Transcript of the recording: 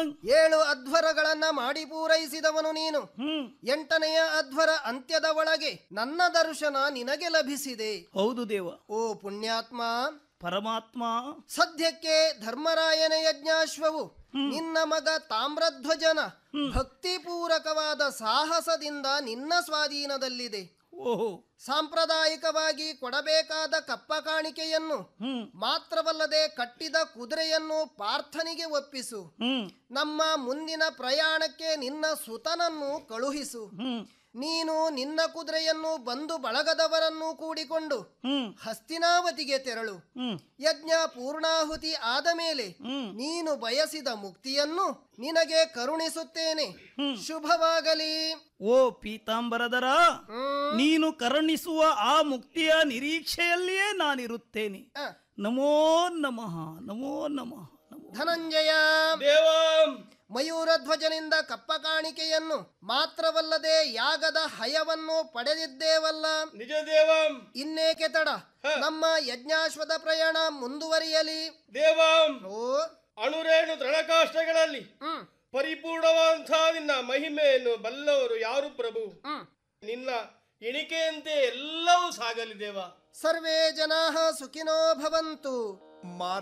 ಏಳು ಅಧ್ವರಗಳನ್ನ ಮಾಡಿ ಪೂರೈಸಿದವನು ನೀನು ಹ್ಮ್ ಎಂಟನೆಯ ಅಧ್ವರ ಅಂತ್ಯದ ಒಳಗೆ ನನ್ನ ದರ್ಶನ ನಿನಗೆ ಲಭಿಸಿದೆ ಹೌದು ದೇವ ಓ ಪುಣ್ಯಾತ್ಮ ಪರಮಾತ್ಮ ಸದ್ಯಕ್ಕೆ ಧರ್ಮರಾಯನ ಯಜ್ಞಾಶ್ವವು ನಿನ್ನ ಮಗ ತಾಮ್ರಧ್ವಜನ ಭಕ್ತಿಪೂರಕವಾದ ಸಾಹಸದಿಂದ ನಿನ್ನ ಸ್ವಾಧೀನದಲ್ಲಿದೆ ಓಹೋ ಸಾಂಪ್ರದಾಯಿಕವಾಗಿ ಕೊಡಬೇಕಾದ ಕಪ್ಪ ಕಾಣಿಕೆಯನ್ನು ಹ್ಮ್ ಮಾತ್ರವಲ್ಲದೆ ಕಟ್ಟಿದ ಕುದುರೆಯನ್ನು ಪಾರ್ಥನಿಗೆ ಒಪ್ಪಿಸು ಹ್ಮ್ ನಮ್ಮ ಮುಂದಿನ ಪ್ರಯಾಣಕ್ಕೆ ನಿನ್ನ ಸುತನನ್ನು ಕಳುಹಿಸು ಹ್ಮ್ ನೀನು ನಿನ್ನ ಕುದುರೆಯನ್ನು ಬಂದು ಬಳಗದವರನ್ನು ಕೂಡಿಕೊಂಡು ಹ್ಮ್ ಹಸ್ತಿನಾವತಿಗೆ ತೆರಳು ಹ್ಮ್ ಯಜ್ಞ ಪೂರ್ಣಾಹುತಿ ಆದ ಮೇಲೆ ಹ್ಮ್ ನೀನು ಬಯಸಿದ ಮುಕ್ತಿಯನ್ನು ನಿನಗೆ ಕರುಣಿಸುತ್ತೇನೆ ಹ್ಮ್. ಶುಭವಾಗಲಿ ಓ ಪೀತಾಂಬರದರ ಹ್ಮ್. ನೀನು ಕರುಣಿಸುವ ಆ ಮುಕ್ತಿಯ ನಿರೀಕ್ಷೆಯಲ್ಲಿಯೇ ನಾನಿರುತ್ತೇನೆ ಆ, ನಮೋ ನಮಃ ನಮೋ ನಮಃ ನಮೋ ಧನಂಜಯ ದೇವಂ ಮಯೂರಧ್ವಜನಿಂದ ಕಪ್ಪ ಕಾಣಿಕೆಯನ್ನು ಮಾತ್ರವಲ್ಲದೆ ಯಾಗದ ಹಯವನ್ನು ಪಡೆದಿದ್ದೇವಲ್ಲ ನಿಜ ದೇವಂ ಇನ್ನೇಕೆ ತಡ ಹ. ನಮ್ಮ ಯಜ್ಞಾಶ್ವದ ಪ್ರಯಾಣ ಮುಂದುವರಿಯಲಿ ದೇವಂ ಓ ಅಣುರೇಣು ತೃಣಕಾಷ್ಟಗಳಲ್ಲಿ ಹ್ಮ್ ಪರಿಪೂರ್ಣವಾದಂತಹ ನಿನ್ನ ಮಹಿಮೆಯನ್ನು ಬಲ್ಲವರು ಯಾರು ಪ್ರಭು ಹ್ಮ್ ನಿನ್ನ ಎಣಿಕೆಯಂತೆ ಎಲ್ಲವೂ ಸಾಗಲಿ ದೇವ ಸರ್ವೇ ಜನಾ ಸುಖಿನೋ ಭವಂತು ಮಾರ